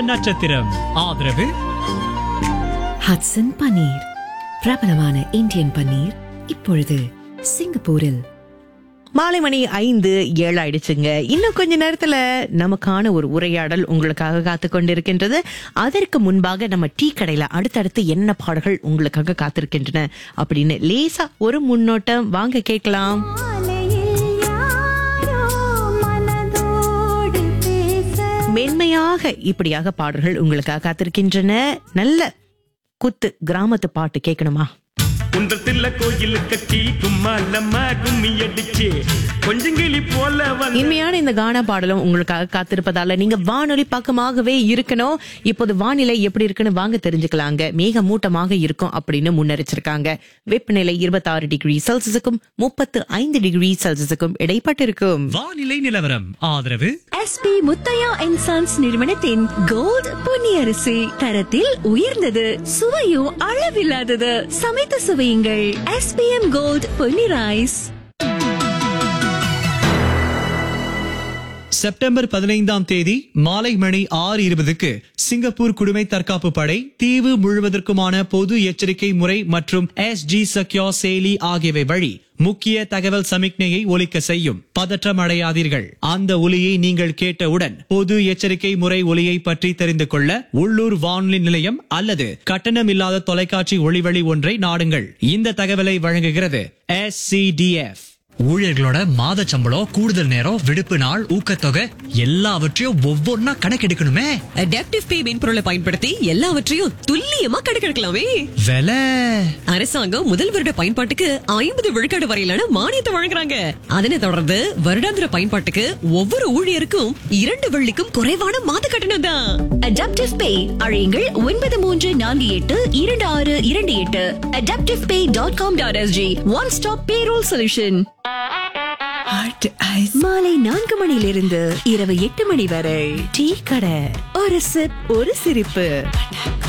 நட்சத்திரம் ஆதரவு ஹட்சன் பன்னீர் பிரபலமான இந்தியன் பன்னீர் இப்பொழுது சிங்கப்பூரில் மாலை மணி ஐந்து ஏழு ஆயிடுச்சுங்க இன்னும் கொஞ்ச நேரத்துல நமக்கான ஒரு உரையாடல் உங்களுக்காக காத்து கொண்டிருக்கின்றது அதற்கு முன்பாக நம்ம டீ கடையில அடுத்தடுத்து என்ன பாடல்கள் உங்களுக்காக காத்திருக்கின்றன அப்படின்னு லேசா ஒரு முன்னோட்டம் வாங்க கேட்கலாம் மென்மையாக இப்படியாக பாடல்கள் உங்களுக்காக காத்திருக்கின்றன நல்ல குத்து கிராமத்து பாட்டு கேட்கணுமா குன்றத்துல கோயில் கட்டி கும்மாலம்மா கும்மி அடிச்சு கொஞ்சங்கிளி போல வந்து இனிமையான இந்த கானா பாடலும் உங்களுக்காக காத்திருப்பதால நீங்க வானொலி பக்கமாகவே இருக்கணும் இப்போது வானிலை எப்படி இருக்குன்னு வாங்க தெரிஞ்சுக்கலாங்க மேக மூட்டமாக இருக்கும் அப்படின்னு முன்னெரிச்சிருக்காங்க வெப்பநிலை இருபத்தி டிகிரி செல்சியஸுக்கும் முப்பத்து ஐந்து டிகிரி செல்சியஸுக்கும் இடைப்பட்டு இருக்கும் வானிலை நிலவரம் ஆதரவு எஸ்பி முத்தையா அண்ட் சன்ஸ் நிறுவனத்தின் கோல்ட் பொன்னியரிசி தரத்தில் உயர்ந்தது சுவையும் அளவில்லாதது சமைத்து சுவையுங்கள் SPM gold Ponni rice September பதினைந்தாம் தேதி மாலை மணி ஆறு இருபதுக்கு சிங்கப்பூர் குடிமை தற்காப்பு படை தீவு முழுவதற்குமான பொது எச்சரிக்கை முறை மற்றும் எஸ் ஜி சக்யோ செயலி ஆகியவை வழி முக்கிய தகவல் சமிக்ஞையை ஒலிக்க செய்யும் பதற்றம் அடையாதீர்கள் அந்த ஒலியை நீங்கள் கேட்டவுடன் பொது எச்சரிக்கை முறை ஒலியை பற்றி தெரிந்து கொள்ள உள்ளூர் வானொலி நிலையம் அல்லது கட்டணமில்லாத தொலைக்காட்சி ஒளிவழி ஒன்றை நாடுங்கள் இந்த தகவலை வழங்குகிறது எஸ் ஊழியர்களோட மாத சம்பளம் கூடுதல் நேரம் விடுப்பு நாள் ஊக்கத்தொகை எல்லாவற்றையும் ஒவ்வொன்னா கணக்கெடுக்கணுமே அடாப்டிவ் பே மென்பொருளை பயன்படுத்தி எல்லாவற்றையும் துல்லியமா கணக்கெடுக்கலாமே விலை அரசாங்கம் முதல் வருட பயன்பாட்டுக்கு ஐம்பது விழுக்காடு வரையிலான மானியத்தை வழங்குறாங்க அதனை தொடர்ந்து வருடாந்திர பயன்பாட்டுக்கு ஒவ்வொரு ஊழியருக்கும் இரண்டு வெள்ளிக்கும் குறைவான மாத கட்டணம் தான் அடாப்டிவ் பே அழையுங்கள் ஒன்பது மூன்று நான்கு எட்டு இரண்டு ஆறு இரண்டு எட்டு adaptive pay dot com dot SG one stop payroll solution மாலை நான்கு மணியிலிருந்து இரவு எட்டு மணி வரை டீ கடை ஒரு சிப் ஒரு சிரிப்பு